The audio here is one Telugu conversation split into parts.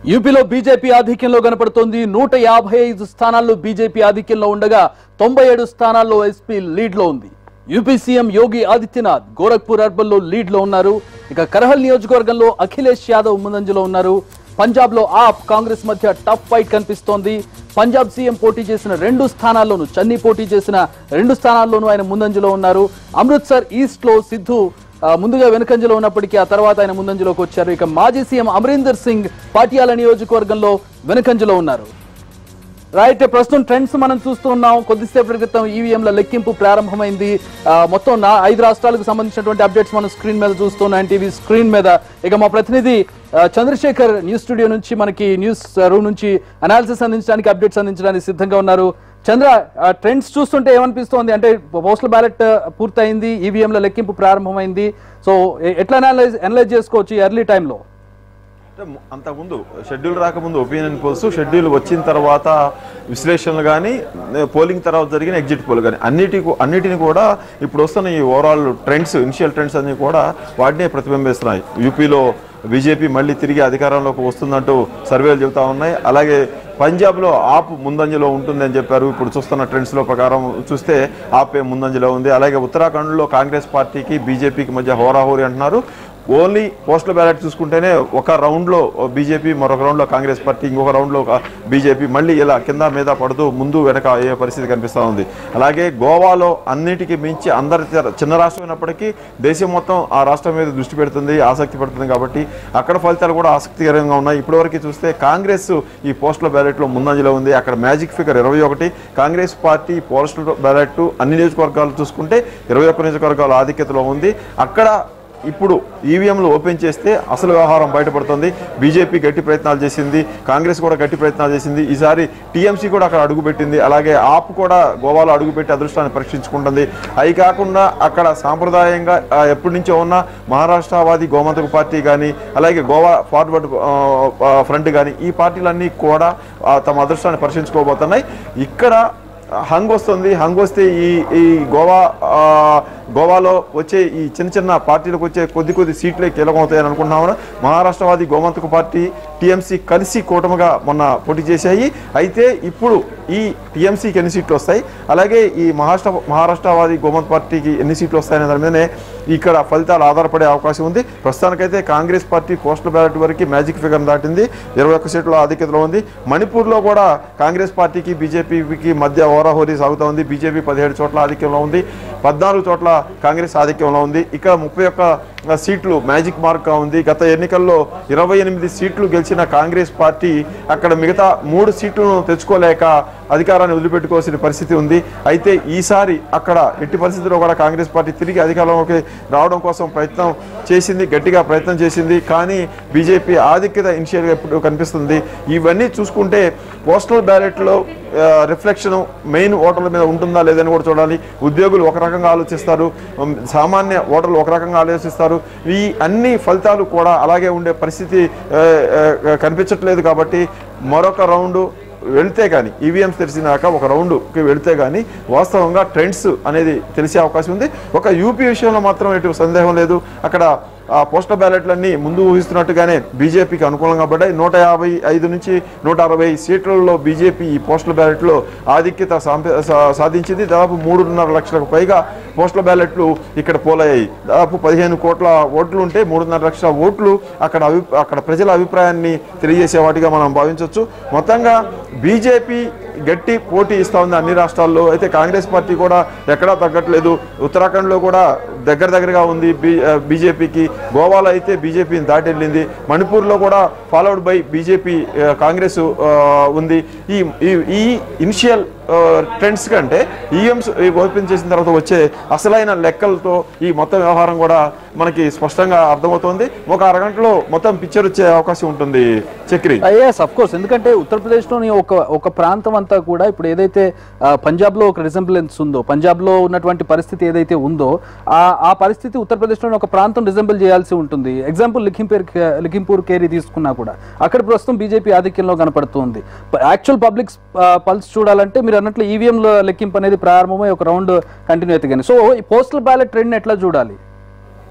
యూపీలో బీజేపీ ఆధిక్యంలో కనపడుతోంది నూట యాభై ఐదు స్థానాల్లో బీజేపీ ఆధిక్యంలో ఉండగా తొంభై ఏడు స్థానాల్లో ఎస్పీ లీడ్ లో ఉంది UP CM Yogi Adityanath Gorakhpur urban లో లీడ్ లో ఉన్నారు ఇక కరహల్ నియోజకవర్గంలో అఖిలేష్ యాదవ్ ముందంజలో ఉన్నారు పంజాబ్ లో ఆప్ కాంగ్రెస్ మధ్య టఫ్ ఫైట్ కనిపిస్తోంది పంజాబ్ సీఎం పోటీ చేసిన రెండు స్థానాల్లోనూ చన్నీ పోటీ చేసిన రెండు స్థానాల్లోనూ ఆయన ముందంజలో ఉన్నారు అమృత్సర్ ఈస్ట్ లో సిద్ధు ఆ, ముందుగా వెనుకంజలో ఉన్నప్పటికీ ఆ తర్వాత ఆయన ముందంజలోకి వచ్చారు ఇక మాజీ సీఎం అమరీందర్ సింగ్ పాటియాల నియోజకవర్గంలో వెనుకంజలో ఉన్నారు రైట్ ప్రస్తుతం ట్రెండ్స్ మనం చూస్తూ ఉన్నాం కొద్దిసేపటి క్రితం ఈవీఎంల లెక్కింపు ప్రారంభమైంది ఆ, మొత్తం నా ఐదు రాష్ట్రాలకు సంబంధించినటువంటి అప్డేట్స్ మనం స్క్రీన్ మీద చూస్తున్నాం టీవీ స్క్రీన్ మీద ఇక మా ప్రతినిధి ఆ, చంద్రశేఖర్ న్యూస్ స్టూడియో నుంచి మనకి న్యూస్ రూమ్ నుంచి అనాలిసిస్ అందించడానికి అప్డేట్స్ అందించడానికి సిద్ధంగా ఉన్నారు చంద్ర ట్రెండ్స్ చూస్తుంటే ఏమనిపిస్తోంది అంటే పోస్టల్ బ్యాలెట్ పూర్తయింది ఈవీఎంల లెక్కింపు ప్రారంభమైంది సో ఎ- ఎట్లా అనలైజ్ అనలైజ్ చేసుకోవచ్చు ఎర్లీ టైంలో అంటే ము- అంతకుముందు షెడ్యూల్ రాకముందు ఒపీనియన్ పోల్స్ షెడ్యూల్ వచ్చిన తర్వాత విశ్లేషణలు కానీ పోలింగ్ తర్వాత జరిగిన ఎగ్జిట్ పోల్ కానీ అన్నిటి అన్నిటిని కూడా ఇప్పుడు వస్తున్న ఈ ఓవరాల్ ట్రెండ్స్ ఇనిషియల్ ట్రెండ్స్ అన్ని కూడా వాటినే ప్రతిబింబిస్తున్నాయి యూపీలో బీజేపీ మళ్ళీ తిరిగి అధికారంలోకి వస్తుందంటూ సర్వేలు చెబుతా ఉన్నాయి అలాగే పంజాబ్లో ఆప్ ముందంజలో ఉంటుంది అని చెప్పారు ఇప్పుడు చూస్తున్న ట్రెండ్స్లో ప్రకారం చూస్తే ఆపే ముందంజలో ఉంది అలాగే ఉత్తరాఖండ్లో కాంగ్రెస్ పార్టీకి బీజేపీకి మధ్య హోరాహోరీ అంటున్నారు ఓన్లీ పోస్టల్ బ్యాలెట్ చూసుకుంటేనే ఒక రౌండ్లో బీజేపీ మరొక రౌండ్లో కాంగ్రెస్ పార్టీ ఇంకొక రౌండ్లో బీజేపీ మళ్ళీ ఇలా కింద మీద పడుతూ ముందు వెనక అయ్యే పరిస్థితి కనిపిస్తూ ఉంది అలాగే గోవాలో అన్నిటికీ మించి అందరి చి- చిన్న రాష్ట్రం అయినప్పటికీ దేశం మొత్తం ఆ రాష్ట్రం మీద దృష్టి పెడుతుంది ఆసక్తి పడుతుంది కాబట్టి అక్కడ ఫలితాలు కూడా ఆసక్తికరంగా ఉన్నాయి ఇప్పటివరకు చూస్తే కాంగ్రెస్ ఈ పోస్టల్ బ్యాలెట్లో ముందంజలో ఉంది అక్కడ మ్యాజిక్ ఫిగర్ ఇరవై ఒకటి కాంగ్రెస్ పార్టీ పోస్టల్ బ్యాలెట్ అన్ని నియోజకవర్గాలు చూసుకుంటే ఇరవై ఒక్క నియోజకవర్గాల ఆధిక్యతలో ఉంది అక్కడ ఇప్పుడు ఈవీఎంలు ఓపెన్ చేస్తే అసలు వ్యవహారం బయటపడుతుంది బీజేపీ గట్టి ప్రయత్నాలు చేసింది కాంగ్రెస్ కూడా గట్టి ప్రయత్నాలు చేసింది ఈసారి టీఎంసీ కూడా అక్కడ అడుగుపెట్టింది అలాగే ఆప్ కూడా గోవాలో అడుగుపెట్టి అదృష్టాన్ని పరీక్షించుకుంటుంది అవి కాకుండా అక్కడ సాంప్రదాయంగా ఆ, ఎప్పటి నుంచో ఉన్న మహారాష్ట్రవాది గోమంతక పార్టీ కానీ అలాగే గోవా ఫార్వర్డ్ ఫ్రంట్ కానీ ఈ పార్టీలన్నీ కూడా ఆ, తమ అదృష్టాన్ని పరీక్షించుకోబోతున్నాయి ఇక్కడ హంగ్ వస్తుంది హంగ్ వస్తే ఈ ఈ గోవా ఆ, గోవాలో వచ్చే ఈ చిన్న చిన్న పార్టీలకు వచ్చే కొద్ది కొద్ది సీట్లే కీలకం అవుతాయని అనుకుంటున్నాము మహారాష్ట్రవాది గోమంతక పార్టీ టీఎంసీ కలిసి కూటమిగా మొన్న పోటీ చేశాయి అయితే ఇప్పుడు ఈ టీఎంసీకి ఎన్ని సీట్లు వస్తాయి అలాగే ఈ మహారాష్ట్ర మహారాష్ట్రవాది గోమంత్ పార్టీకి ఎన్ని సీట్లు వస్తాయనే దాని మీదనే ఇక్కడ ఫలితాలు ఆధారపడే అవకాశం ఉంది ప్రస్తుతానికైతే కాంగ్రెస్ పార్టీ పోస్టల్ బ్యాలెట్ వరకు మ్యాజిక్ ఫిగర్ దాటింది ఇరవై ఒక్క సీట్ల ఆధిక్యతలో ఉంది మణిపూర్లో కూడా కాంగ్రెస్ పార్టీకి బీజేపీకి మధ్య హోరాహోరీ సాగుతూ ఉంది బీజేపీ పదిహేడు చోట్ల ఆధిక్యంలో ఉంది పద్నాలుగు చోట్ల కాంగ్రెస్ ఆధిక్యంలో ఉంది ఇక్కడ ముప్పై ఒక్క సీట్లు మ్యాజిక్ మార్క్గా ఉంది గత ఎన్నికల్లో ఇరవై ఎనిమిది సీట్లు గెలిచిన కాంగ్రెస్ పార్టీ అక్కడ మిగతా మూడు సీట్లను తెచ్చుకోలేక అధికారాన్ని వదిలిపెట్టుకోవాల్సిన పరిస్థితి ఉంది అయితే ఈసారి అక్కడ ఎట్టి పరిస్థితుల్లో కూడా కాంగ్రెస్ పార్టీ తిరిగి అధికారంలోకి రావడం కోసం ప్రయత్నం చేసింది గట్టిగా ప్రయత్నం చేసింది కానీ బీజేపీ ఆధిక్యత ఇనిషియల్గా ఇప్పుడు కనిపిస్తుంది ఇవన్నీ చూసుకుంటే పోస్టల్ బ్యాలెట్లో రిఫ్లెక్షన్ మెయిన్ ఓటర్ల మీద ఉంటుందా లేదని కూడా చూడాలి ఉద్యోగులు ఒక రకంగా ఆలోచిస్తారు ఉమ్, సామాన్య ఓటర్లు ఒక రకంగా ఆలోచిస్తారు ఈ అన్ని ఫలితాలు కూడా అలాగే ఉండే పరిస్థితి ఆ, ఆ, కనిపించట్లేదు కాబట్టి మరొక రౌండు వెళితే కానీ ఈవీఎంస్ తెలిసినాక ఒక రౌండ్కి వెళితే కానీ వాస్తవంగా ట్రెండ్స్ అనేది తెలిసే అవకాశం ఉంది ఒక యూపీ విషయంలో మాత్రం ఎటు సందేహం లేదు అక్కడ ఆ పోస్టల్ బ్యాలెట్లన్నీ ముందు ఊహిస్తున్నట్టుగానే బీజేపీకి అనుకూలంగా పడ్డాయి నూట యాభై ఐదు నుంచి నూట అరవై సీట్లలో బీజేపీ ఈ పోస్టల్ బ్యాలెట్లో ఆధిక్యత సాంప- సా- సాధించింది దాదాపు మూడున్నర లక్షలకు పైగా పోస్టల్ బ్యాలెట్లు ఇక్కడ పోలయ్యాయి దాదాపు పదిహేను కోట్ల ఓట్లు ఉంటే మూడున్నర లక్షల ఓట్లు అక్కడ అభి అక్కడ ప్రజల అభిప్రాయాన్ని తెలియజేసే వాటిగా మనం భావించవచ్చు మొత్తంగా బీజేపీ గట్టి పోటీ ఇస్తా ఉంది అన్ని రాష్ట్రాల్లో అయితే కాంగ్రెస్ పార్టీ కూడా ఎక్కడా తగ్గట్లేదు ఉత్తరాఖండ్లో కూడా దగ్గర దగ్గరగా ఉంది బీ బీజేపీకి గోవాలో అయితే బీజేపీని దాటి వెళ్ళింది మణిపూర్లో కూడా ఫాలోడ్ బై బీజేపీ కాంగ్రెస్ ఆ, ఉంది ఈ ఈ- ఈ ఇనిషియల్ ట్రెండ్స్ కంటే ఈఎంస్ ఓపెన్ చేసిన తర్వాత వచ్చే అసలైన లెక్కలతో ఈ మొత్తం వ్యవహారం కూడా మనకి స్పష్టంగా అర్థమవుతోంది ఒక అరగంటలో మొత్తం పిక్చర్ వచ్చే అవకాశం ఉంటుంది చక్రి ఎస్ అఫ్ కోర్స్ ఎందుకంటే ఉత్తరప్రదేశ్లోని ఒక ఒక ప్రాంతం అంతా కూడా ఇప్పుడు ఏదైతే ఆ, పంజాబ్లో ఒక రిజంబులెన్స్ ఉందో పంజాబ్లో ఉన్నటువంటి పరిస్థితి ఏదైతే ఉందో ఆ ఆ పరిస్థితి ఉత్తరప్రదేశ్లోని ఒక ప్రాంతం రిజంబుల్ చేయాల్సి ఉంటుంది ఎగ్జాంపుల్ లిఖింపేర్ లిఖింపూర్ కేరీ తీసుకున్నా కూడా అక్కడ ప్రస్తుతం బీజేపీ ఆధిక్యంలో కనపడుతుంది యాక్చువల్ పబ్లిక్ పల్స్ చూడాలంటే మీరు అన్నట్లు ఈవీఎంల లెక్కింపు అనేది ప్రారంభమై ఒక రౌండ్ కంటిన్యూ అయితే కానీ సో ఈ పోస్టల్ బ్యాలెట్ ట్రెండ్ ఎట్లా చూడాలి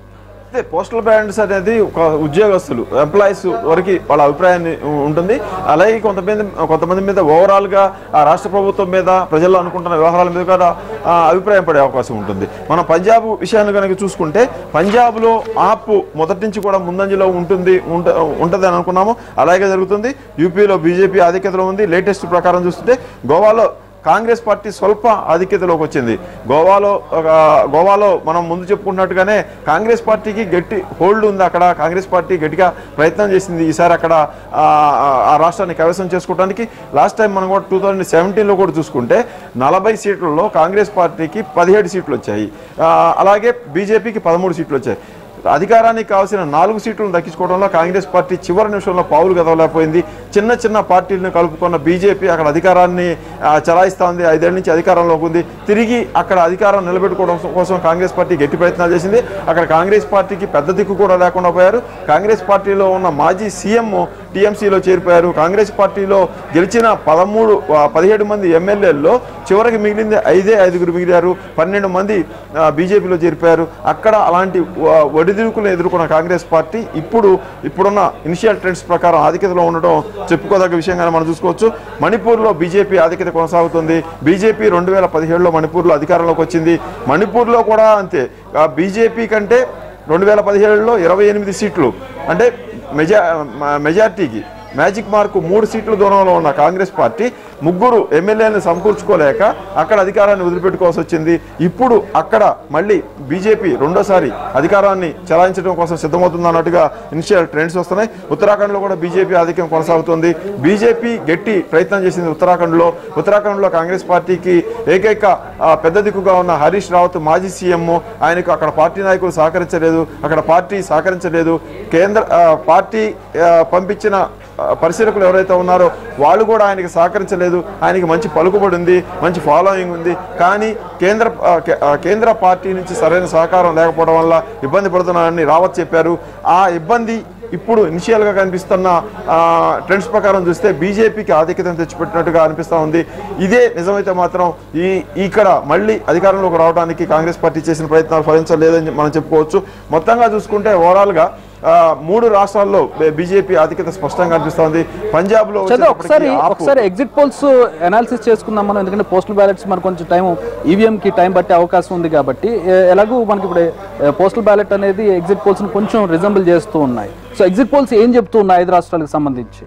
అయితే పోస్టల్ బ్యాలెన్స్ అనేది ఒక ఉద్యోగస్తులు ఎంప్లాయీస్ వరకు వాళ్ళ అభిప్రాయాన్ని ఉంటుంది అలాగే కొంతమంది కొంతమంది మీద ఓవరాల్ గా ఆ రాష్ట్ర ప్రభుత్వం మీద ప్రజల్లో అనుకుంటున్న వ్యవహారాల మీద కూడా ఆ, అభిప్రాయం పడే అవకాశం ఉంటుంది మనం పంజాబ్ విషయాన్ని కనుక చూసుకుంటే పంజాబ్ లో ఆప్ మొదటి నుంచి కూడా ముందంజలో ఉంటుంది ఉంట- ఉంటది అని అనుకున్నాము అలాగే జరుగుతుంది యూపీలో బీజేపీ ఆధిక్యతలో ఉంది లేటెస్ట్ ప్రకారం చూస్తుంటే గోవాలో కాంగ్రెస్ పార్టీ స్వల్ప ఆధిక్యతలోకి వచ్చింది గోవాలో ఒక గోవాలో మనం ముందు చెప్పుకున్నట్టుగానే కాంగ్రెస్ పార్టీకి గట్టి హోల్డ్ ఉంది అక్కడ కాంగ్రెస్ పార్టీ గట్టిగా ప్రయత్నం చేసింది ఈసారి అక్కడ ఆ, ఆ రాష్ట్రాన్ని కైవసం చేసుకోవడానికి లాస్ట్ టైం మనం కూడా టూ థౌజండ్ సెవెంటీన్లో కూడా చూసుకుంటే నలభై సీట్లలో కాంగ్రెస్ పార్టీకి పదిహేడు సీట్లు వచ్చాయి ఆ, అలాగే బీజేపీకి పదమూడు సీట్లు వచ్చాయి అధికారానికి కావాల్సిన నాలుగు సీట్లను దక్కించుకోవడంలో కాంగ్రెస్ పార్టీ చివరి నిమిషంలో పావులు గదవలేకపోయింది చిన్న చిన్న పార్టీలను కలుపుకున్న బీజేపీ అక్కడ అధికారాన్ని ఆ, చలాయిస్తా ఉంది ఐదేళ్ల నుంచి అధికారంలోకి ఉంది తిరిగి అక్కడ అధికారం నిలబెట్టుకోవడం కోసం కాంగ్రెస్ పార్టీ గట్టి ప్రయత్నాలు చేసింది అక్కడ కాంగ్రెస్ పార్టీకి పెద్ద దిక్కు కూడా లేకుండా పోయారు కాంగ్రెస్ పార్టీలో ఉన్న మాజీ సీఎం టీఎంసీలో చేరిపోయారు కాంగ్రెస్ పార్టీలో గెలిచిన పదమూడు ఆ, పదిహేడు మంది ఎమ్మెల్యేల్లో చివరికి మిగిలింది ఐదే ఐదుగురు మిగిలారు పన్నెండు మంది ఆ, బీజేపీలో చేరిపోయారు అక్కడ అలాంటి ఆ, ఒడిదుడుకులను ఎదుర్కొన్న కాంగ్రెస్ పార్టీ ఇప్పుడు ఇప్పుడున్న ఇనిషియల్ ట్రెండ్స్ ప్రకారం ఆధిక్యతలో ఉండడం చెప్పుకోదగ్గ విషయంగానే మనం చూసుకోవచ్చు మణిపూర్లో బీజేపీ ఆధిక్యత కొనసాగుతుంది బీజేపీ రెండు వేల పదిహేడులో మణిపూర్లో అధికారంలోకి వచ్చింది మణిపూర్లో కూడా అంతే ఆ, బీజేపీ కంటే రెండు వేల పదిహేడులో ఇరవై ఎనిమిది సీట్లు అంటే మెజా మ- మెజార్టీకి మ్యాజిక్ మార్కు మూడు సీట్ల దూరంలో ఉన్న కాంగ్రెస్ పార్టీ ముగ్గురు ఎమ్మెల్యేలను సమకూర్చుకోలేక అక్కడ అధికారాన్ని వదిలిపెట్టుకోవాల్సి వచ్చింది ఇప్పుడు అక్కడ మళ్ళీ బీజేపీ రెండోసారి అధికారాన్ని చలాయించడం కోసం సిద్ధమవుతుంది అన్నట్టుగా ఇనిషియల్ ట్రెండ్స్ వస్తున్నాయి ఉత్తరాఖండ్లో కూడా బీజేపీ ఆధిక్యం కొనసాగుతుంది బీజేపీ గట్టి ప్రయత్నం చేసింది ఉత్తరాఖండ్లో ఉత్తరాఖండ్లో కాంగ్రెస్ పార్టీకి ఏకైక ఆ, పెద్ద దిక్కుగా ఉన్న హరీష్ రావత్ మాజీ సీఎం ఆయనకు అక్కడ పార్టీ నాయకులు సహకరించలేదు అక్కడ పార్టీ సహకరించలేదు కేంద్ర ఆ, పార్టీ ఆ, పంపించిన ఆ, పరిశీలకులు ఎవరైతే ఉన్నారో వాళ్ళు కూడా ఆయనకి సహకరించలేదు ఆయనకి మంచి పలుకుబడి ఉంది మంచి ఫాలోయింగ్ ఉంది కానీ కేంద్ర ఆ, కే- ఆ, కేంద్ర పార్టీ నుంచి సరైన సహకారం లేకపోవడం వల్ల ఇబ్బంది పడుతున్నారని రావత్ చెప్పారు ఆ ఇబ్బంది ఇప్పుడు ఇనిషియల్ గా కనిపిస్తున్న ఆ, ట్రెండ్స్ ప్రకారం చూస్తే బీజేపీకి ఆధిక్యతను తెచ్చిపెట్టినట్టుగా అనిపిస్తా ఉంది ఇదే నిజమైతే మాత్రం ఈ ఇక్కడ మళ్ళీ అధికారంలోకి రావడానికి కాంగ్రెస్ పార్టీ చేసిన ప్రయత్నాలు ఫలించలేదని మనం చెప్పుకోవచ్చు మొత్తంగా చూసుకుంటే ఓవరాల్ గా ఆ, మూడు రాష్ట్రాల్లో బీజేపీ ఆధిక్యత స్పష్టంగా కనిపిస్తోంది పంజాబ్ లో చంద్ర ఒకసారి ఒకసారి ఎగ్జిట్ పోల్స్ అనాలిసిస్ చేసుకుందాం మనం ఎందుకంటే పోస్టల్ బ్యాలెట్స్ మనకు కొంచెం టైం ఈవీఎం కి టైం పట్టే అవకాశం ఉంది కాబట్టి ఏ- ఎలాగూ మనకి ఇప్పుడు పోస్టల్ బ్యాలెట్ అనేది ఎగ్జిట్ పోల్స్ ని కొంచెం రిజంబుల్ చేస్తూ ఉన్నాయి సో ఎగ్జిట్ పోల్స్ ఏం చెప్తూ ఉన్నాయి ఐదు రాష్ట్రాలకు సంబంధించి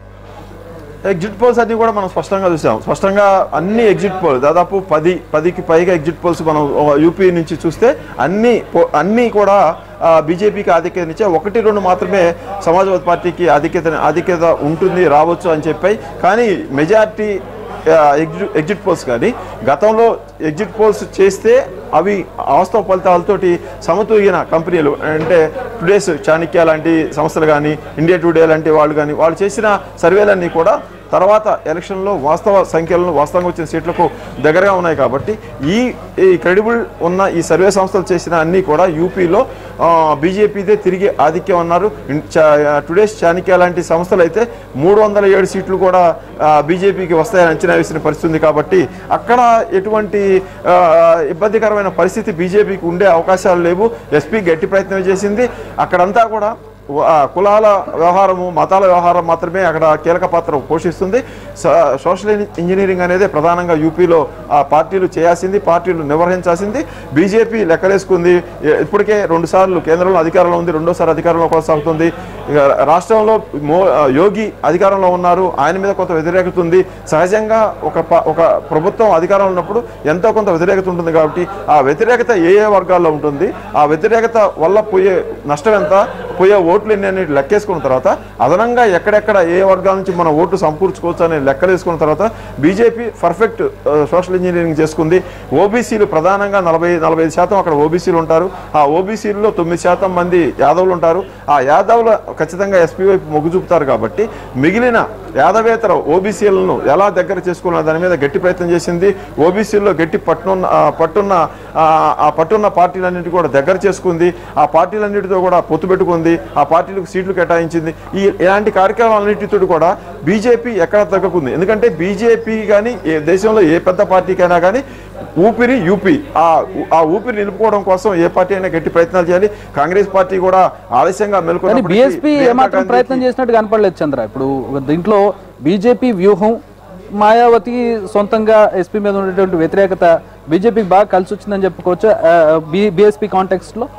ఎగ్జిట్ పోల్స్ అన్ని కూడా మనం స్పష్టంగా చూసాం స్పష్టంగా అన్ని ఎగ్జిట్ పోల్ దాదాపు పది పదికి పైగా ఎగ్జిట్ పోల్స్ మనం యూపీ నుంచి చూస్తే అన్ని పో- అన్ని కూడా బీజేపీకి ఆధిక్యత ఇచ్చే ఒకటి రెండు మాత్రమే సమాజ్వాదీ పార్టీకి ఆధిక్యత ఆధిక్యత ఉంటుంది రావచ్చు అని చెప్పాయి కానీ మెజారిటీ ఎగ్జిట్ పోల్స్ కానీ గతంలో ఎగ్జిట్ పోల్స్ చేస్తే అవి వాస్తవ ఫలితాలతోటి సమతూగిన కంపెనీలు అంటే టుడేస్ చాణక్య లాంటి సంస్థలు కానీ ఇండియా టుడే లాంటి వాళ్ళు కానీ వాళ్ళు చేసిన సర్వేలన్నీ కూడా తర్వాత ఎలక్షన్లో వాస్తవ సంఖ్యలను వాస్తవంగా వచ్చిన సీట్లకు దగ్గరగా ఉన్నాయి కాబట్టి ఈ ఈ క్రెడిబుల్ ఉన్న ఈ సర్వే సంస్థలు చేసిన అన్ని కూడా యూపీలో బీజేపీదే తిరిగి ఆధిక్యం అన్నారు ఇన్- చా- టుడేస్ చాణక్య లాంటి సంస్థలు అయితే మూడు వందల ఏడు సీట్లు కూడా బీజేపీకి వస్తాయని అంచనా వేసిన పరిస్థితి ఉంది కాబట్టి అక్కడ ఎటువంటి ఆ, ఇబ్బందికరమైన పరిస్థితి బీజేపీకి ఉండే అవకాశాలు లేవు ఎస్పీ గట్టి ప్రయత్నం చేసింది అక్కడంతా కూడా వ- ఆ, కులాల వ్యవహారము మతాల వ్యవహారం మాత్రమే అక్కడ కీలక పాత్ర పోషిస్తుంది స- సోషల్ ఇన్- ఇంజనీరింగ్ అనేది ప్రధానంగా యూపీలో ఆ పార్టీలు చేయాల్సింది పార్టీలు నిర్వహించాల్సింది బీజేపీ లెక్కలేసుకుంది ఎ- ఇప్పటికే రెండు సార్లు కేంద్రంలో అధికారంలో ఉంది రెండోసారి అధికారంలో కొనసాగుతుంది ఇక రాష్ట్రంలో మో ఆ, యోగి అధికారంలో ఉన్నారు ఆయన మీద కొంత వ్యతిరేకత ఉంది సహజంగా ఒక ప- ఒక ప్రభుత్వం అధికారంలో ఉన్నప్పుడు ఎంతో కొంత వ్యతిరేకత ఉంటుంది కాబట్టి ఆ వ్యతిరేకత ఏ ఏ వర్గాల్లో ఉంటుంది ఆ వ్యతిరేకత వల్ల పోయే నష్టం ఎంత పోయే ఓట్లు ఎన్ని అనేది లెక్కేసుకున్న తర్వాత అదనంగా ఎక్కడెక్కడ ఏ వర్గాల నుంచి మన ఓట్లు సమకూర్చుకోవచ్చు అనే లెక్కలు వేసుకున్న తర్వాత బీజేపీ పర్ఫెక్ట్ సోషల్ ఇంజనీరింగ్ చేసుకుంది ఓబీసీలు ప్రధానంగా నలభై నలభై ఐదు శాతం అక్కడ ఓబీసీలు ఉంటారు ఆ ఓబీసీలలో తొమ్మిది శాతం మంది యాదవులు ఉంటారు ఆ యాదవులు ఖచ్చితంగా ఎస్పీ వైపు మొగ్గు చూపుతారు కాబట్టి మిగిలిన యాదవేతర ఓబీసీలను ఎలా దగ్గర చేసుకోవాలన్న దాని మీద గట్టి ప్రయత్నం చేసింది ఓబీసీల్లో గట్టి పట్టున్న ఆ, పట్టున్న ఆ, ఆ పట్టున్న పార్టీలన్నిటి కూడా దగ్గర చేసుకుంది ఆ పార్టీలన్నిటితో కూడా పొత్తు పెట్టుకుంది ఆ పార్టీలకు సీట్లు కేటాయించింది ఈ ఇలాంటి కార్యక్రమాలన్నిటితో కూడా బీజేపీ ఎక్కడ తగ్గకుంది ఎందుకంటే బీజేపీ కానీ ఏ దేశంలో ఏ పెద్ద పార్టీకైనా కానీ ఊపిరి యూపీ ఆ ఆ ఊపిరి నిలుపుకోవడం కోసం ఏ పార్టీ అయినా గట్టి ప్రయత్నాలు చేయాలి కాంగ్రెస్ పార్టీ కూడా ఆలస్యంగా కానీ మేల్కొన్నప్పటికీ బీఎస్పీ ప్రియాంక ఏమాత్రం గాంధీకి- ప్రయత్నం చేసినట్టు కనపడలేదు చంద్ర ఇప్పుడు దీంట్లో బీజేపీ వ్యూహం మాయావతి సొంతంగా ఎస్పీ మీద ఉన్నటువంటి వ్యతిరేకత బీజేపీకి బాగా కలిసి వచ్చిందని చెప్పుకోవచ్చు బీఎస్పీ కాంటెక్స్ట్ లో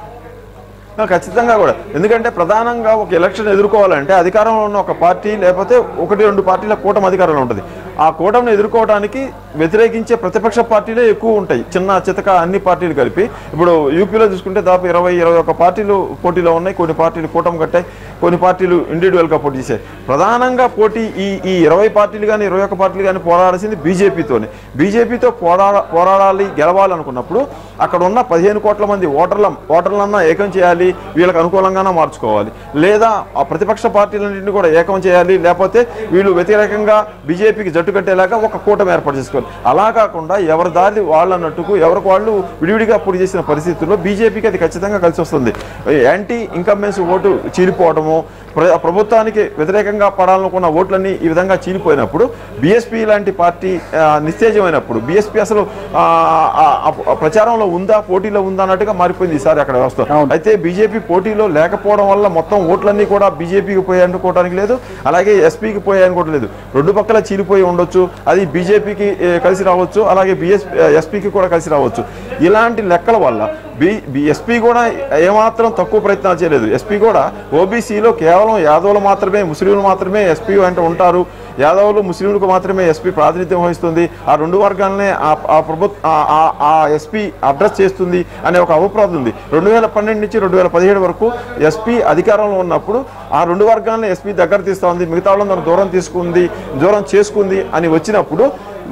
ఆ, ఖచ్చితంగా కూడా ఎందుకంటే ప్రధానంగా ఒక ఎలక్షన్ ఎదుర్కోవాలంటే అధికారంలో ఉన్న ఒక పార్టీ లేకపోతే ఒకటి రెండు పార్టీల కూటమి అధికారంలో ఉంటుంది ఆ కూటమిని ఎదుర్కోవడానికి వ్యతిరేకించే ప్రతిపక్ష పార్టీలే ఎక్కువ ఉంటాయి చిన్న చితక అన్ని పార్టీలు కలిపి ఇప్పుడు యూపీలో చూసుకుంటే దాదాపు ఇరవై ఇరవై ఒక పార్టీలు పోటీలో ఉన్నాయి కొన్ని పార్టీలు కూటమి కట్టాయి కొన్ని పార్టీలు ఇండివిజువల్గా పోటీ చేశాయి ప్రధానంగా పోటీ ఈ ఈ ఇరవై పార్టీలు కానీ ఇరవై ఒక్క పార్టీలు కానీ పోరాడాల్సింది బీజేపీతోనే బీజేపీతో పోరాడ పోరాడాలి గెలవాలనుకున్నప్పుడు అక్కడ ఉన్న పదిహేను కోట్ల మంది ఓటర్ల ఓటర్లన్నా ఏకం చేయాలి వీళ్ళకి అనుకూలంగానే మార్చుకోవాలి లేదా ఆ ప్రతిపక్ష పార్టీలన్నింటినీ కూడా ఏకం చేయాలి లేకపోతే వీళ్ళు వ్యతిరేకంగా బీజేపీకి జట్టు కట్టేలాగా ఒక కూటమి ఏర్పాటు చేసుకోవాలి అలా కాకుండా ఎవరి దారి వాళ్ళు అన్నట్టుకు ఎవరికి వాళ్ళు విడివిడిగా పోటీ చేసిన పరిస్థితుల్లో బీజేపీకి అది ఖచ్చితంగా కలిసి వస్తుంది యాంటీ ఇన్కంబెన్స్ ఓటు చీలిపోవడము ప్ర- ప్రభుత్వానికి వ్యతిరేకంగా పడాలనుకున్న ఓట్లన్నీ ఈ విధంగా చీలిపోయినప్పుడు బీఎస్పీ లాంటి పార్టీ ఆ, నిస్తేజమైనప్పుడు బీఎస్పీ అసలు ఆ, ఆ, ఆ ప్రచారంలో ఉందా పోటీలో ఉందా అన్నట్టుగా మారిపోయింది ఈసారి అక్కడ వ్యవస్థ అవును. అయితే బీజేపీ పోటీలో లేకపోవడం వల్ల మొత్తం ఓట్లన్నీ కూడా బీజేపీకి పోయి అనుకోవడానికి లేదు అలాగే ఎస్పీకి పోయి అనుకోవడం లేదు రెండు పక్కల చీలిపోయి ఉండొచ్చు అది బీజేపీకి కలిసి రావచ్చు అలాగే బిఎస్ ఎస్పీకి కూడా కలిసి రావచ్చు ఇలాంటి లెక్కల వల్ల బి ఎస్పీ కూడా ఏమాత్రం తక్కువ ప్రయత్నాలు చేయలేదు ఎస్పీ కూడా ఓబీసీలో కేవలం యాదవులు మాత్రమే ముస్లింలు మాత్రమే ఎస్పీ వెంట ఉంటారు యాదవులు ముస్లింలకు మాత్రమే ఎస్పీ ప్రాతినిధ్యం వహిస్తుంది ఆ రెండు వర్గాలనే ఆ- ఆ ప్రభుత్వ ఆ ఎస్పీ అడ్రస్ చేస్తుంది అనే ఒక అభిప్రాయం ఉంది రెండు వేల పన్నెండు నుంచి రెండు వేల పదిహేడు వరకు ఎస్పీ అధికారంలో ఉన్నప్పుడు ఆ రెండు వర్గాలను ఎస్పీ దగ్గర తీస్తా ఉంది మిగతా వాళ్ళని తను దూరం తీసుకుంది దూరం చేసుకుంది అని వచ్చినప్పుడు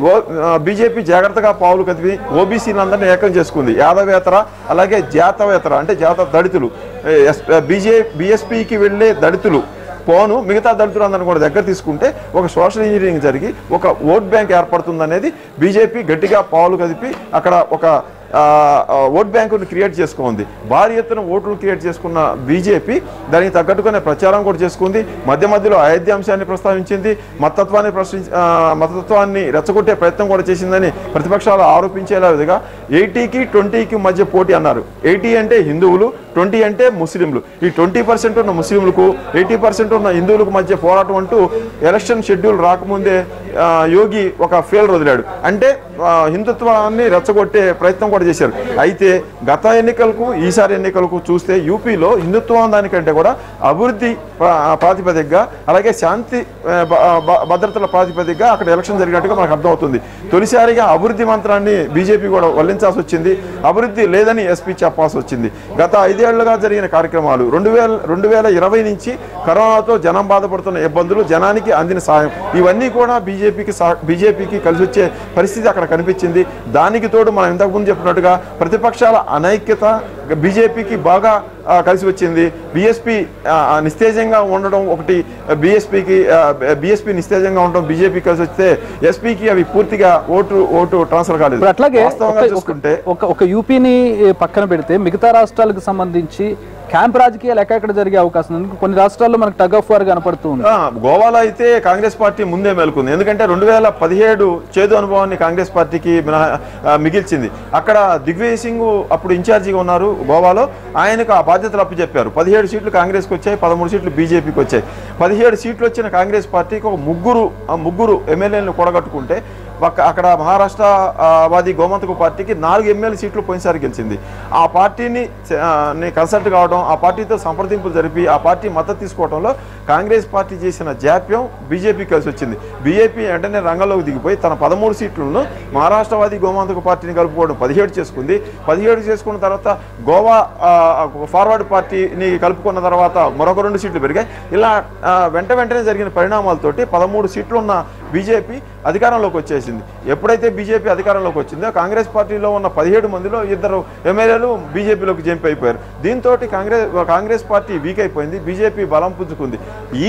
బీజేపీ జాగ్రత్తగా పావులు కదిపి ఓబీసీలందరినీ ఏకం చేసుకుంది యాదవేతర అలాగే జాతవేతర అంటే జాత దళితులు బీజే బీఎస్పీకి వెళ్ళే దళితులు పోను మిగతా దళితులు అందరిని కూడా దగ్గర తీసుకుంటే ఒక సోషల్ ఇంజనీరింగ్ జరిగి ఒక ఓట్ బ్యాంక్ ఏర్పడుతుందనేది బీజేపీ గట్టిగా పావులు కదిపి అక్కడ ఒక ఆ, ఆ, ఓట్ బ్యాంకును క్రియేట్ చేసుకుంది భారీ ఎత్తున ఓట్లు క్రియేట్ చేసుకున్న బీజేపీ దానికి తగ్గట్టుగానే ప్రచారం కూడా చేసుకుంది మధ్య మధ్యలో అయోధ్య అంశాన్ని ప్రస్తావించింది మతత్వాన్ని ప్రశ్నించి ఆ, మతత్వాన్ని రెచ్చగొట్టే ప్రయత్నం కూడా చేసిందని ప్రతిపక్షాలు ఆరోపించేలా విధంగా ఎయిటీకి ట్వంటీకి మధ్య పోటీ అన్నారు ఎయిటీ అంటే హిందువులు ట్వంటీ అంటే ముస్లింలు ఈ ట్వంటీ పర్సెంట్ ఉన్న ముస్లింలకు ఎయిటీ పర్సెంట్ ఉన్న హిందువులకు మధ్య పోరాటం అంటూ ఎలక్షన్ షెడ్యూల్ రాకముందే ఆ, యోగి ఒక ఫెయిల్ వదిలాడు అంటే ఆ, హిందుత్వాన్ని రెచ్చగొట్టే ప్రయత్నం కూడా చేశారు అయితే గత ఎన్నికలకు ఈసారి ఎన్నికలకు చూస్తే యూపీలో హిందుత్వం దానికంటే కూడా అభివృద్ధి ప్రా- ప్రాతిపదికగా అలాగే శాంతి ఆ, భ- భ- భద్రతల ప్రాతిపదికగా అక్కడ ఎలక్షన్ జరిగినట్టుగా మనకు అర్థమవుతుంది తొలిసారిగా అభివృద్ధి మంత్రాన్ని బీజేపీ కూడా వల్లించాల్సి వచ్చింది అభివృద్ధి లేదని ఎస్పీ చెప్పాల్సి వచ్చింది గత ఐదేళ్లుగా జరిగిన కార్యక్రమాలు రెండు వేల రెండు వేల ఇరవై నుంచి కరోనాతో జనం బాధపడుతున్న ఇబ్బందులు జనానికి అందిన సాయం ఇవన్నీ కూడా బీజేపీకి సా బీజేపీకి కలిసి వచ్చే పరిస్థితి అక్కడ కనిపించింది దానికి తోడు మనం ఇంతకుముందు చెప్పినట్టుగా ప్రతిపక్షాల అనైక్యత బీజేపీకి బాగా ఆ, కలిసి వచ్చింది బీఎస్పీ నిస్తేజంగా ఉండడం ఒకటి బీఎస్పీకి బీఎస్పీ నిస్తేజంగా ఉండడం బీజేపీ కలిసి వస్తే ఎస్పీకి అవి పూర్తిగా ఓటు ఓటు ట్రాన్స్ఫర్ కాలేదు ఇప్పుడు అట్లాగే వాస్తవంగా ఒక- చూసుకుంటే ఒక ఒక యూపీని పక్కన పెడితే మిగతా రాష్ట్రాలకు సంబంధించి క్యాంప్ రాజకీయాలు ఎక్కడెక్కడ జరిగే అవకాశం ఉంది కొన్ని రాష్ట్రాల్లో మనకు టగ్ ఆఫ్ వార్ కనపడుతూ ఉంది ఆ, గోవాలో అయితే కాంగ్రెస్ పార్టీ ముందే మేలుకుంది ఎందుకంటే రెండు వేల పదిహేడు చేదు అనుభవాన్ని కాంగ్రెస్ పార్టీకి మినహా ఆ, మిగిల్చింది అక్కడ దిగ్విజయ్ సింగ్ అప్పుడు ఇన్ఛార్జిగా ఉన్నారు గోవాలో ఆయనకు ఆ బాధ్యతలు అప్పచెప్పారు పదిహేడు సీట్లు కాంగ్రెస్కి వచ్చాయి పదమూడు సీట్లు బీజేపీకి వచ్చాయి పదిహేడు సీట్లు వచ్చిన కాంగ్రెస్ పార్టీకి ఒక ముగ్గురు ఆ ముగ్గురు ఎమ్మెల్యేలను కూడగట్టుకుంటే పక్క అక్కడ మహారాష్ట్ర ఆ, వాది గోమంతకు పార్టీకి నాలుగు ఎమ్మెల్యే సీట్లు పోయినసారి గెలిచింది ఆ పార్టీని ఆ, ని కన్సల్ట్ కావడం ఆ పార్టీతో సంప్రదింపులు జరిపి ఆ పార్టీ మద్దతు తీసుకోవడంలో కాంగ్రెస్ పార్టీ చేసిన జాప్యం బీజేపీ కలిసి వచ్చింది బీజేపీ వెంటనే రంగంలోకి దిగిపోయి తన పదమూడు సీట్లను మహారాష్ట్రవాది గోమాంతక పార్టీని కలుపుకోవడం పదిహేడు చేసుకుంది పదిహేడు చేసుకున్న తర్వాత గోవా ఆ, ఫార్వర్డ్ పార్టీని కలుపుకున్న తర్వాత మరొక రెండు సీట్లు పెరిగాయి ఇలా ఆ, వెంట వెంటనే జరిగిన పరిణామాలతోటి పదమూడు సీట్లు ఉన్న బీజేపీ అధికారంలోకి వచ్చేసింది ఎప్పుడైతే బీజేపీ అధికారంలోకి వచ్చిందో కాంగ్రెస్ పార్టీలో ఉన్న పదిహేడు మందిలో ఇద్దరు ఎమ్మెల్యేలు బీజేపీలోకి జంప్ అయిపోయారు దీంతో కాంగ్రెస్ కాంగ్రెస్ పార్టీ వీక్ అయిపోయింది బీజేపీ బలం పుంజుకుంది ఈ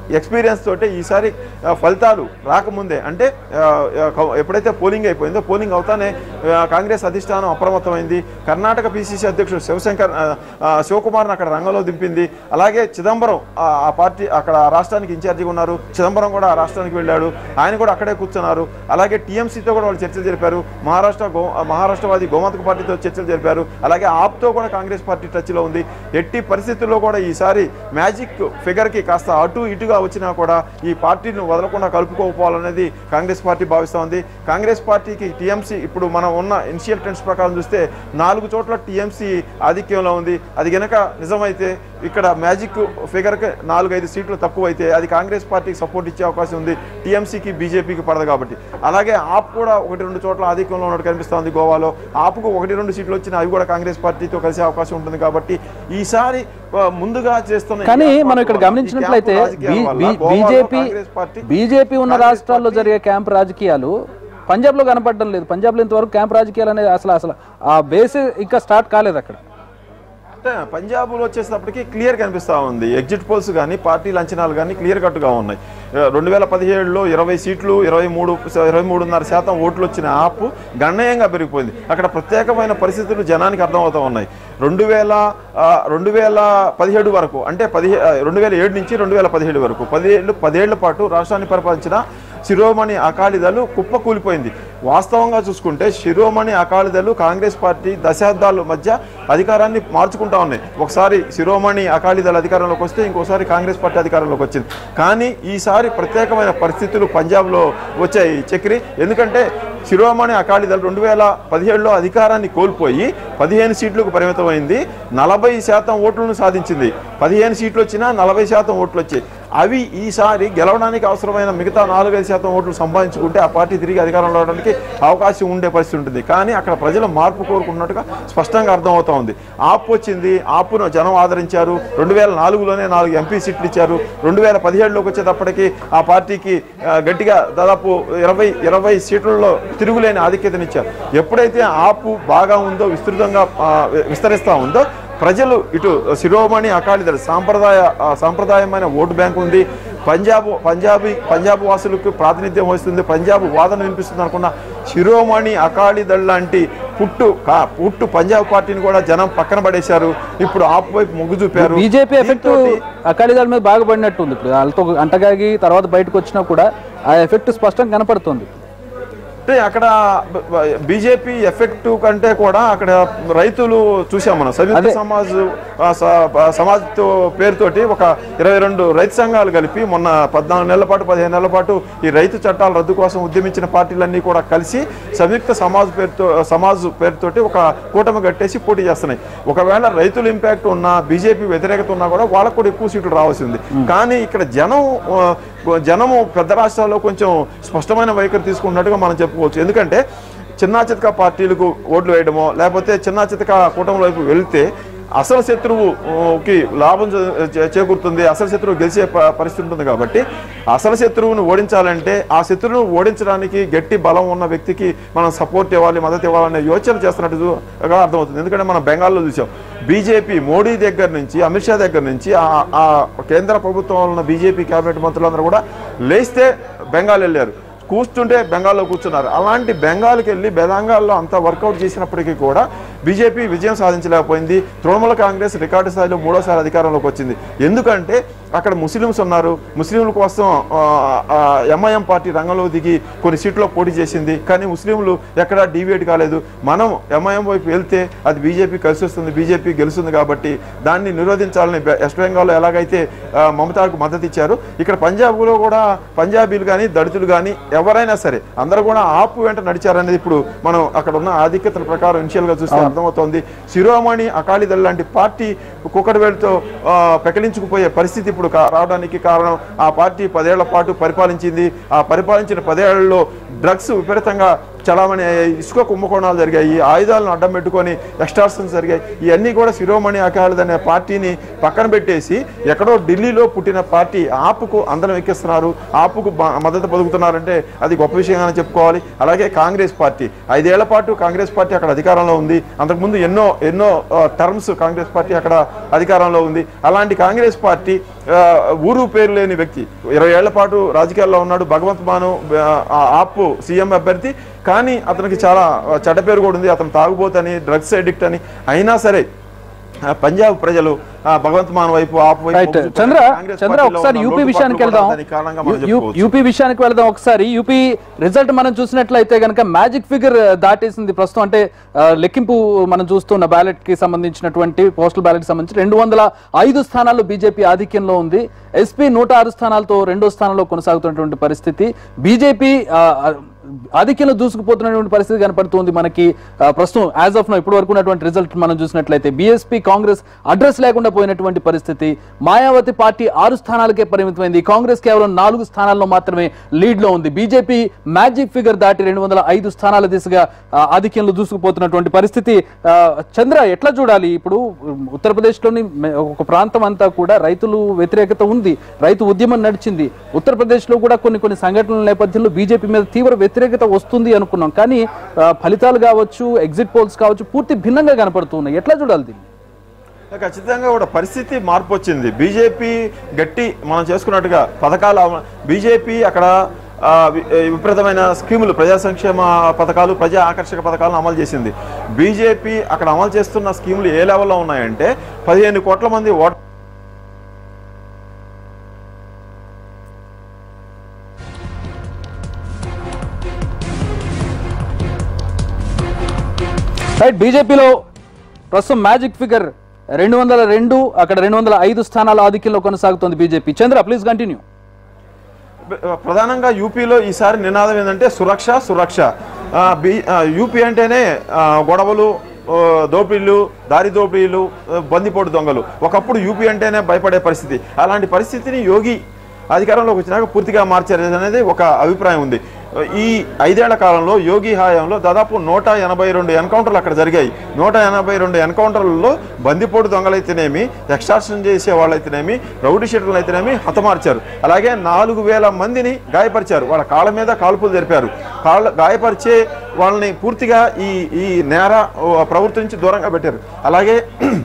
ఎక్స్పీరియన్స్ తోటి ఈసారి ఆ, ఫలితాలు రాకముందే అంటే ఆ, ఆ, కౌ- ఎప్పుడైతే పోలింగ్ అయిపోయిందో పోలింగ్ అవుతానే ఆ, కాంగ్రెస్ అధిష్టానం అప్రమత్తమైంది కర్ణాటక పిసిసి అధ్యక్షుడు శివశంకర్ ఆ, ఆ, శివకుమార్ని అక్కడ రంగంలో దింపింది అలాగే చిదంబరం ఆ ఆ పార్టీ అక్కడ ఆ రాష్ట్రానికి ఇన్ఛార్జిగా ఉన్నారు చిదంబరం కూడా ఆ రాష్ట్రానికి వెళ్ళాడు ఆయన కూడా అక్కడే కూర్చున్నారు అలాగే టీఎంసీతో కూడా వాళ్ళు చర్చలు జరిపారు మహారాష్ట్ర గో మహారాష్ట్రవాది గోమతక పార్టీతో చర్చలు జరిపారు అలాగే ఆప్తో కూడా కాంగ్రెస్ పార్టీ టచ్లో ఉంది ఎట్టి పరిస్థితుల్లో కూడా ఈసారి మ్యాజిక్ ఫిగర్కి కాస్త అటు ఇటుగా వచ్చినా కూడా ఈ పార్టీని వదలకుండా కలుపుకోకపోవాలనేది కాంగ్రెస్ పార్టీ భావిస్తోంది కాంగ్రెస్ పార్టీకి టీఎంసీ ఇప్పుడు మనం ఉన్న ఇనిషియల్ ట్రెండ్స్ ప్రకారం చూస్తే నాలుగు చోట్ల టీఎంసీ ఆధిక్యంలో ఉంది అది గనక నిజమైతే ఇక్కడ మ్యాజిక్ ఫిగర్కి నాలుగైదు సీట్లు తక్కువ అయితే అది కాంగ్రెస్ పార్టీకి సపోర్ట్ ఇచ్చే అవకాశం ఉంది టీఎంసీకి బీజేపీకి పడదు కాబట్టి అలాగే ఆప్ కూడా ఒకటి రెండు చోట్ల ఆధిక్యంలో ఉన్నట్టు కనిపిస్తోంది గోవాలో ఆప్కు ఒకటి రెండు సీట్లు వచ్చినా అవి కూడా కాంగ్రెస్ పార్టీతో కలిసే అవకాశం ఉంటుంది కాబట్టి ఈసారి ఆ, ముందుగా చేస్తున్న ఈ కానీ ఏర్పాటు మనం ఇక్కడ వల్ల, ఈ గమనించినట్లయితే క్యాంపు రాజకీయాల వల్ల గోవాలో బీజేపీ కాంగ్రెస్ పార్టీ బీజేపీ ఉన్న కాంగ్రెస్ రాష్ట్రాల్లో పార్టీ- జరిగే క్యాంప్ రాజకీయాలు పంజాబ్ లో కనపడడం లేదు పంజాబ్ లో ఇంతవరకు క్యాంప్ రాజకీయాలు అనేది అసలు అసలు ఆ బేస్ ఇంకా స్టార్ట్ కాలేదు అక్కడ అంటే పంజాబ్లో వచ్చేటప్పటికి క్లియర్ కనిపిస్తూ ఉంది ఎగ్జిట్ పోల్స్ కానీ పార్టీల అంచనాలు కానీ క్లియర్ కట్గా ఉన్నాయి రెండు వేల పదిహేడులో ఇరవై సీట్లు ఇరవై మూడు ఇరవై మూడున్నర శాతం ఓట్లు వచ్చిన ఆపు గణనీయంగా పెరిగిపోయింది అక్కడ ప్రత్యేకమైన పరిస్థితులు జనానికి అర్థమవుతూ ఉన్నాయి రెండు వేల ఆ, రెండు వేల పదిహేడు వరకు అంటే పదిహే ఆ, రెండు వేల ఏడు నుంచి రెండు వేల పదిహేడు వరకు పదిహేళ్ళు పదేళ్ల పాటు రాష్ట్రాన్ని పరిపాలించిన శిరోమణి అకాలీదళు కుప్ప కూలిపోయింది వాస్తవంగా చూసుకుంటే శిరోమణి అకాలీదళు కాంగ్రెస్ పార్టీ దశాబ్దాల మధ్య అధికారాన్ని మార్చుకుంటా ఉన్నాయి ఒకసారి శిరోమణి అకాలీదళ అధికారంలోకి వస్తే ఇంకోసారి కాంగ్రెస్ పార్టీ అధికారంలోకి వచ్చింది కానీ ఈసారి ప్రత్యేకమైన పరిస్థితులు పంజాబ్లో వచ్చాయి చక్రి ఎందుకంటే శిరోమణి అకాలీదళ రెండు వేల పదిహేడులో అధికారాన్ని కోల్పోయి పదిహేను సీట్లకు పరిమితమైంది నలభై శాతం ఓట్లను సాధించింది పదిహేను సీట్లు వచ్చినా నలభై శాతం ఓట్లు వచ్చాయి అవి ఈసారి గెలవడానికి అవసరమైన మిగతా నాలుగైదు శాతం ఓట్లు సంపాదించుకుంటే ఆ పార్టీ తిరిగి అధికారంలో రావడానికి అవకాశం ఉండే పరిస్థితి ఉంటుంది కానీ అక్కడ ప్రజలు మార్పు కోరుకున్నట్టుగా స్పష్టంగా అర్థమవుతా ఉంది ఆపు వచ్చింది ఆపును జనం ఆదరించారు రెండు వేల నాలుగులోనే నాలుగు ఎంపీ సీట్లు ఇచ్చారు రెండు వేల పదిహేడులోకి వచ్చేటప్పటికి ఆ పార్టీకి ఆ, గట్టిగా దాదాపు ఇరవై ఇరవై సీట్లలో తిరుగులేని ఆధిక్యతనిచ్చారు ఎప్పుడైతే ఆపు బాగా ఉందో విస్తృతంగా ఆ, విస్తరిస్తూ ఉందో ప్రజలు ఇటు శిరోమణి అకాలీదళ సాంప్రదాయ ఆ, సాంప్రదాయమైన ఓటు బ్యాంక్ ఉంది పంజాబ్ పంజాబీ పంజాబ్ వాసులకు ప్రాతినిధ్యం వహిస్తుంది పంజాబ్ వాదన వినిపిస్తుంది అనుకున్న శిరోమణి అకాలీదళ లాంటి పుట్టు కా- పుట్టు పంజాబ్ పార్టీని కూడా జనం పక్కన పడేశారు ఇప్పుడు ఆపు వైపు మొగ్గు చూపారు బీజేపీ ఎఫెక్ట్ దీంతోటి అకాలీదళ మీద బాగా పడినట్టుంది ఇప్పుడు వాళ్ళతో అంటగాగి తర్వాత బయటకు వచ్చినా కూడా ఆ ఎఫెక్ట్ స్పష్టంగా కనపడుతుంది అంటే అక్కడ బీజేపీ ఎఫెక్ట్ కంటే కూడా అక్కడ రైతులు చూసాం మనం సంయుక్త అదే. సమాజ్ ఆ, స- ఆ, సమాజ్ తో పేరుతోటి ఒక ఇరవై రెండు రైతు సంఘాలు కలిపి మొన్న పద్నాలుగు నెలల పాటు పదిహేను నెలల పాటు ఈ రైతు చట్టాల రద్దు కోసం ఉద్యమించిన పార్టీలన్నీ కూడా కలిసి సంయుక్త సమాజ్ పేరుతో సమాజ్ పేరుతోటి ఒక కూటమి కట్టేసి పోటీ చేస్తున్నాయి ఒకవేళ రైతుల ఇంపాక్ట్ ఉన్నా బీజేపీ వ్యతిరేకత ఉన్నా కూడా వాళ్ళకు కూడా ఎక్కువ సీట్లు రావాల్సింది కానీ ఇక్కడ జనం ఆ, జనము పెద్ద రాష్ట్రాల్లో కొంచెం స్పష్టమైన వైఖరి తీసుకున్నట్టుగా మనం చెప్పుకోవచ్చు ఎందుకంటే చిన్నా చితక పార్టీలకు ఓట్లు వేయడమో లేకపోతే చిన్నా చితక కూటమి వైపు వెళ్తే అసలు శత్రువుకి లాభం చే- చే- చేకూరుతుంది అసలు శత్రువు గెలిచే ప- పరిస్థితి ఉంటుంది కాబట్టి అసలు శత్రువును ఓడించాలంటే ఆ శత్రువును ఓడించడానికి గట్టి బలం ఉన్న వ్యక్తికి మనం సపోర్ట్ ఇవ్వాలి మద్దతు ఇవ్వాలనే యోచన చేస్తున్నట్టుగా అర్థమవుతుంది ఎందుకంటే మనం బెంగాల్లో చూసాం బీజేపీ మోడీ దగ్గర నుంచి అమిత్ షా దగ్గర నుంచి ఆ- ఆ కేంద్ర ప్రభుత్వంలో ఉన్న బీజేపీ కేబినెట్ మంత్రులందరూ కూడా లేస్తే బెంగాల్ వెళ్ళారు కూర్చుంటే బెంగాల్లో కూర్చున్నారు అలాంటి బెంగాల్కి వెళ్ళి బెంగాల్లో అంతా వర్కౌట్ చేసినప్పటికీ కూడా బీజేపీ విజయం సాధించలేకపోయింది తృణమూల కాంగ్రెస్ రికార్డు స్థాయిలో మూడోసారి అధికారంలోకి వచ్చింది ఎందుకంటే అక్కడ ముస్లిమ్స్ ఉన్నారు ముస్లింల కోసం ఎంఐఎం పార్టీ రంగంలో దిగి కొన్ని సీట్లో పోటీ చేసింది కానీ ముస్లింలు ఎక్కడా డీవియేట్ కాలేదు మనం ఎంఐఎం వైపు వెళ్తే అది బీజేపీ కలిసి వస్తుంది బీజేపీ గెలుస్తుంది కాబట్టి దాన్ని నిరోధించాలని బె- వెస్ట్ బెంగాల్లో ఎలాగైతే ఆ, మమతాకు మద్దతు ఇచ్చారు ఇక్కడ పంజాబ్లో కూడా పంజాబీలు కానీ దళితులు కానీ ఎవరైనా సరే అందరూ కూడా ఆపు వెంట నడిచారనేది ఇప్పుడు మనం అక్కడ ఉన్న ఆధిక్యతల ప్రకారం ఇనిషియల్ గా చూస్తే అర్థమవుతోంది శిరోమణి అకాలీదళ లాంటి పార్టీ కుక్కడవేలుతో ఆ, పెకలించుకుపోయే పరిస్థితి ఇప్పుడు కా- రావడానికి కారణం ఆ పార్టీ పదేళ్ల పాటు పరిపాలించింది ఆ పరిపాలించిన పదేళ్లలో డ్రగ్స్ విపరీతంగా చలామణి అయ్యాయి ఇసుక కుంభకోణాలు జరిగాయి ఆయుధాలను అడ్డం పెట్టుకొని ఎక్స్టార్షన్స్ జరిగాయి ఇవన్నీ కూడా శిరోమణి అకాలీదళ్ అనే పార్టీని పక్కన పెట్టేసి ఎక్కడో ఢిల్లీలో పుట్టిన పార్టీ ఆపుకు అందరం ఎక్కిస్తున్నారు ఆపుకు బ- మద్దతు పలుకుతున్నారంటే అది గొప్ప విషయంగానే చెప్పుకోవాలి అలాగే కాంగ్రెస్ పార్టీ ఐదేళ్ల పాటు కాంగ్రెస్ పార్టీ అక్కడ అధికారంలో ఉంది అంతకుముందు ఎన్నో ఎన్నో టర్మ్స్ కాంగ్రెస్ పార్టీ అక్కడ అధికారంలో ఉంది అలాంటి కాంగ్రెస్ పార్టీ ఆ, ఊరు పేరు లేని వ్యక్తి ఇరవై ఏళ్ల పాటు రాజకీయాల్లో ఉన్నాడు భగవంత్ మాను ఆ, ఆప్ సీఎం అభ్యర్థి కానీ అతనికి చాలా చెడ్డ పేరు కూడా ఉంది అతను తాగుబోతని డ్రగ్స్ అడిక్ట్ అని అయినా సరే ఆ, పంజాబ్ ప్రజలు ఆ, భగవంత్ మాన్ వైపు ఆప్ వైపు రైట్ మొగ్గు చూపారు. చంద్ర కాంగ్రెస్ చంద్ర పార్టీలో ఒకసారి ఉన్న యూపీ లోటుపాట్లు విషయానికి కూడా వెళ్దాం దానికి కారణంగా మనం యూ- చెప్పుకోవచ్చు. యూపీ విషయానికి వెళ్దాం ఒకసారి యూపీ రిజల్ట్ మనం చూసినట్లయితే కనుక మ్యాజిక్ ఫిగర్ దాటేసింది ప్రస్తుతం అంటే ఆ, లెక్కింపు మనం చూస్తున్న బ్యాలెట్ కి సంబంధించినటువంటి పోస్టల్ బ్యాలెట్ కి సంబంధించి రెండు వందల ఐదు స్థానాల్లో బీజేపీ ఆధిక్యంలో ఉంది ఎస్పీ నూట ఆరు స్థానాలతో రెండో స్థానంలో కొనసాగుతున్నటువంటి పరిస్థితి బీజేపీ ఆధిక్యంలో దూసుకుపోతున్నటువంటి పరిస్థితి కనపడుతుంది మనకి ఆ, ప్రస్తుతం యాజ్ ఆఫ్ నో ఇప్పటి వరకు ఉన్నటువంటి రిజల్ట్ మనం చూసినట్లయితే బీఎస్పీ కాంగ్రెస్ అడ్రస్ లేకుండా పోయినటువంటి పరిస్థితి మాయావతి పార్టీ ఆరు స్థానాలకే పరిమితమైంది కాంగ్రెస్ కేవలం నాలుగు స్థానాల్లో మాత్రమే లీడ్ లో ఉంది బీజేపీ మ్యాజిక్ ఫిగర్ దాటి రెండు వందల ఐదు స్థానాల దిశగా ఆ, ఆధిక్యంలో దూసుకుపోతున్నటువంటి పరిస్థితి ఆ, చంద్ర ఎట్లా చూడాలి ఇప్పుడు ఉత్తరప్రదేశ్ లోని మె- ఒక ప్రాంతం అంతా కూడా రైతులు వ్యతిరేకత ఉంది రైతు ఉద్యమం నడిచింది ఉత్తరప్రదేశ్ లో కూడా కొన్ని కొన్ని సంఘటనల నేపథ్యంలో బీజేపీ మీద తీవ్ర వ్యతిరేకత వస్తుంది అనుకున్నాం కానీ ఆ, ఫలితాలు కావచ్చు ఎగ్జిట్ పోల్స్ కావచ్చు పూర్తి భిన్నంగా కనపడుతున్నాయి ఎట్లా చూడాలి దీన్ని ఖచ్చితంగా కూడా పరిస్థితి మార్పు వచ్చింది బీజేపీ గట్టి మనం చేసుకున్నట్టుగా పథకాలు అమ- బీజేపీ అక్కడ ఆ, వి- విపరీతమైన స్కీములు ప్రజా సంక్షేమ పథకాలు ప్రజా ఆకర్షక పథకాలను అమలు చేసింది బీజేపీ అక్కడ అమలు చేస్తున్న స్కీములు ఏ లెవెల్లో ఉన్నాయంటే పదిహేను కోట్ల మంది ఓట్ రైట్ బీజేపీలో ప్రస్తుతం మ్యాజిక్ ఫిగర్ రెండు వందల రెండు అక్కడ రెండు వందల ఐదు స్థానాల ఆధిక్యంలో కొనసాగుతోంది బీజేపీ చంద్ర ప్లీజ్ కంటిన్యూ ప్రధానంగా యూపీలో ఈసారి నినాదం ఏంటంటే సురక్ష సురక్ష ఆ, బీ ఆ, యూపీ అంటేనే ఆ, గొడవలు ఆ, దోపిడీలు దారి దోపిడీలు ఆ, బందిపోటు దొంగలు ఒకప్పుడు యూపీ అంటేనే భయపడే పరిస్థితి అలాంటి పరిస్థితిని యోగి అధికారంలోకి వచ్చినాక పూర్తిగా మార్చారు అనేది ఒక అభిప్రాయం ఉంది ఈ ఐదేళ్ల కాలంలో యోగి హయాంలో దాదాపు నూట ఎనభై రెండు ఎన్కౌంటర్లు అక్కడ జరిగాయి నూట ఎనభై రెండు ఎన్కౌంటర్లలో బందిపోటు దొంగలైతేనేమి ఎక్స్ట్రాక్షన్ చేసే వాళ్ళైతేనేమి రౌడీ షీటర్లు అయితేనేమి హతమార్చారు అలాగే నాలుగు వేల మందిని గాయపరిచారు వాళ్ళ కాళ్ళ మీద కాల్పులు జరిపారు కాళ్ళ గాయపరిచే వాళ్ళని పూర్తిగా ఈ ఈ నేర ఓ, ప్రవృత్తి నుంచి దూరంగా పెట్టారు అలాగే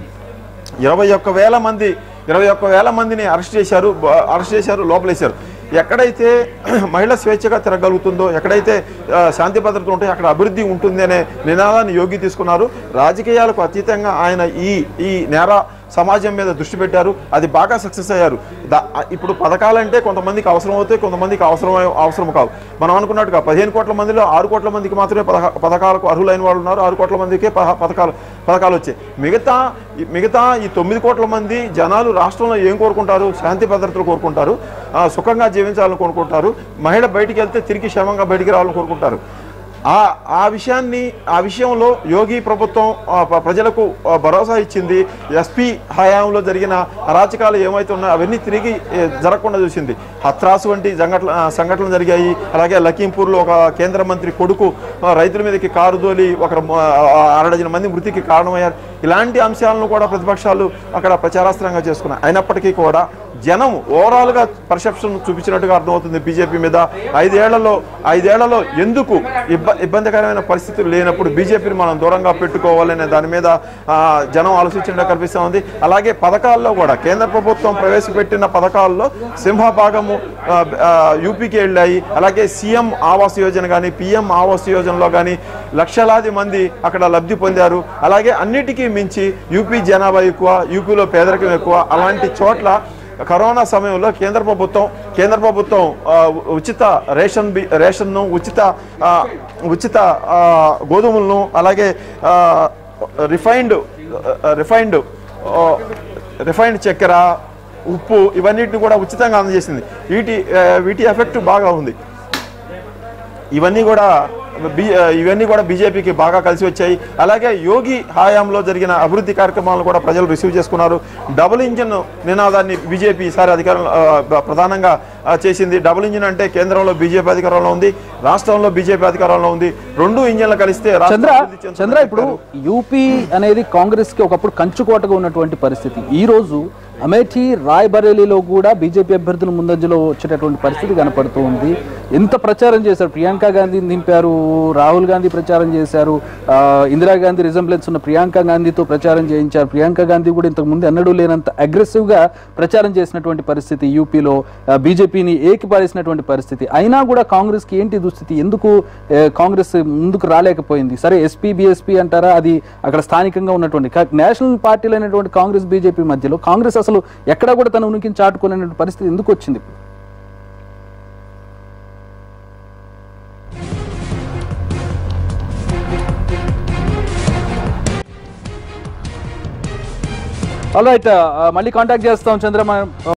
ఇరవై ఒక్క వేల మంది ఇరవై ఒక్క వేల మందిని అరెస్ట్ చేశారు బ- అరెస్ట్ చేశారు లోపలేశారు ఎక్కడైతే మహిళ స్వేచ్ఛగా తిరగలుగుతుందో ఎక్కడైతే ఆ, శాంతి భద్రత ఉంటాయో అక్కడ అభివృద్ధి ఉంటుంది అనే నినాదాన్ని యోగి తీసుకున్నారు రాజకీయాలకు అతీతంగా ఆయన ఈ ఈ నేర సమాజం మీద దృష్టి పెట్టారు అది బాగా సక్సెస్ అయ్యారు దా- ఇప్పుడు పథకాలంటే కొంతమందికి అవసరం అవుతాయి కొంతమందికి అవసరం అవసరం కావు మనం అనుకున్నట్టుగా పదిహేను కోట్ల మందిలో ఆరు కోట్ల మందికి మాత్రమే పథక- పథకాలకు అర్హులైన వాళ్ళు ఉన్నారు ఆరు కోట్ల మందికే పథ- పథకాలు పథకాలు వచ్చాయి మిగతా ఈ- మిగతా ఈ తొమ్మిది కోట్ల మంది జనాలు రాష్ట్రంలో ఏం కోరుకుంటారు శాంతి భద్రతలు కోరుకుంటారు ఆ, సుఖంగా జీవించాలని కోరుకుంటారు మహిళ బయటికి వెళ్తే తిరిగి క్షేమంగా బయటికి రావాలని కోరుకుంటారు ఆ ఆ విషయాన్ని ఆ విషయంలో యోగి ప్రభుత్వం ఆ, ప- ప్రజలకు ఆ, భరోసా ఇచ్చింది ఎస్పీ హయాంలో జరిగిన అరాచకాలు ఏమైతే ఉన్నాయో అవన్నీ తిరిగి ఏ, జరగకుండా చూసింది హత్రాసు వంటి సంఘటన ఆ, సంఘటనలు జరిగాయి అలాగే లఖీంపూర్లో ఒక కేంద్ర మంత్రి కొడుకు ఆ, రైతుల మీదకి కారు దోలి ఒక అరడజన మంది మృతికి కారణమయ్యారు ఇలాంటి అంశాలను కూడా ప్రతిపక్షాలు అక్కడ ప్రచారాస్త్రంగా చేసుకున్నాయి అయినప్పటికీ కూడా జనం ఓవరాల్గా పర్సెప్షన్ చూపించినట్టుగా అర్థమవుతుంది బీజేపీ మీద ఐదేళ్లలో ఐదేళ్లలో ఎందుకు ఇబ్బ ఇబ్బందికరమైన పరిస్థితులు లేనప్పుడు బీజేపీని మనం దూరంగా పెట్టుకోవాలనే దాని మీద ఆ, జనం ఆలోచించడం కనిపిస్తూ ఉంది అలాగే పథకాల్లో కూడా కేంద్ర ప్రభుత్వం ప్రవేశపెట్టిన పథకాల్లో సింహభాగము ఆ, ఆ, యూపీకి వెళ్ళాయి అలాగే సీఎం ఆవాస్ యోజన కానీ పిఎం ఆవాస్ యోజనలో కానీ లక్షలాది మంది అక్కడ లబ్ధి పొందారు అలాగే అన్నిటికీ మించి యూపీ జనాభా ఎక్కువ యూపీలో పేదరికం ఎక్కువ అలాంటి చోట్ల కరోనా సమయంలో కేంద్ర ప్రభుత్వం కేంద్ర ప్రభుత్వం ఆ, ఉచిత రేషన్ బి రేషన్ను ఉచిత ఆ, ఉచిత ఆ, గోధుమలను అలాగే ఆ, రిఫైన్డ్ రిఫైన్డ్ ఆ, రిఫైన్డ్ చక్కెర ఉప్పు ఇవన్నిటిని కూడా ఉచితంగా అందజేసింది వీటి ఆ, వీటి ఎఫెక్ట్ బాగా ఉంది ఇవన్నీ కూడా బి- ఇవన్నీ కూడా బీజేపీకి బాగా కలిసి వచ్చాయి అలాగే యోగి హయాంలో జరిగిన అభివృద్ధి కార్యక్రమాలను కూడా ప్రజలు రిసీవ్ చేసుకున్నారు డబుల్ ఇంజిన్ నినాదాన్ని బీజేపీ ఈసారి అధికారం ఆ, బ- ప్రధానంగా ఆ, చేసింది డబుల్ ఇంజిన్ అంటే కేంద్రంలో బీజేపీ అధికారంలో ఉంది రాష్ట్రంలో బీజేపీ అధికారంలో ఉంది రెండు ఇంజిన్లు కలిస్తే రాష్ట్రం చంద్ర అభివృద్ధి చెందుతుందని చంద్ర ఇప్పుడు చెప్పారు. యూపీ అనేది కాంగ్రెస్ కి ఒకప్పుడు కంచుకోటగా ఉన్నటువంటి పరిస్థితి ఈ రోజు అమేఠీ రాయ్బరేలీలో కూడా బీజేపీ అభ్యర్థులు ముందంజలో వచ్చేటటువంటి పరిస్థితి కనపడుతూ ఉంది ఎంత ప్రచారం చేశారు ప్రియాంక గాంధీని దింపారు రాహుల్ గాంధీ ప్రచారం చేశారు ఆ, ఇందిరాగాంధీ రిజంబ్లెన్స్ ఉన్న ప్రియాంక గాంధీతో ప్రచారం చేయించారు ప్రియాంక గాంధీ కూడా ఇంతకు ముందు ఎన్నడూ లేనంత అగ్రెసివ్ గా ప్రచారం చేసినటువంటి పరిస్థితి యూపీలో ఆ, బీజేపీని ఏకిపారేసినటువంటి పరిస్థితి అయినా కూడా కాంగ్రెస్ కి ఏంటి దుస్థితి ఎందుకు ఏ, కాంగ్రెస్ ముందుకు రాలేకపోయింది సరే ఎస్పీ బీఎస్పీ అంటారా అది అక్కడ స్థానికంగా ఉన్నటువంటి కా- నేషనల్ పార్టీలు అయినటువంటి కాంగ్రెస్ బీజేపీ మధ్యలో కాంగ్రెస్ అసలు ఎక్కడా కూడా తన ఉనికిని చాటుకునేటువంటి పరిస్థితి ఎందుకు వచ్చింది ఆల్ రైట్ మళ్ళీ కాంటాక్ట్ చేస్తాం చంద్ర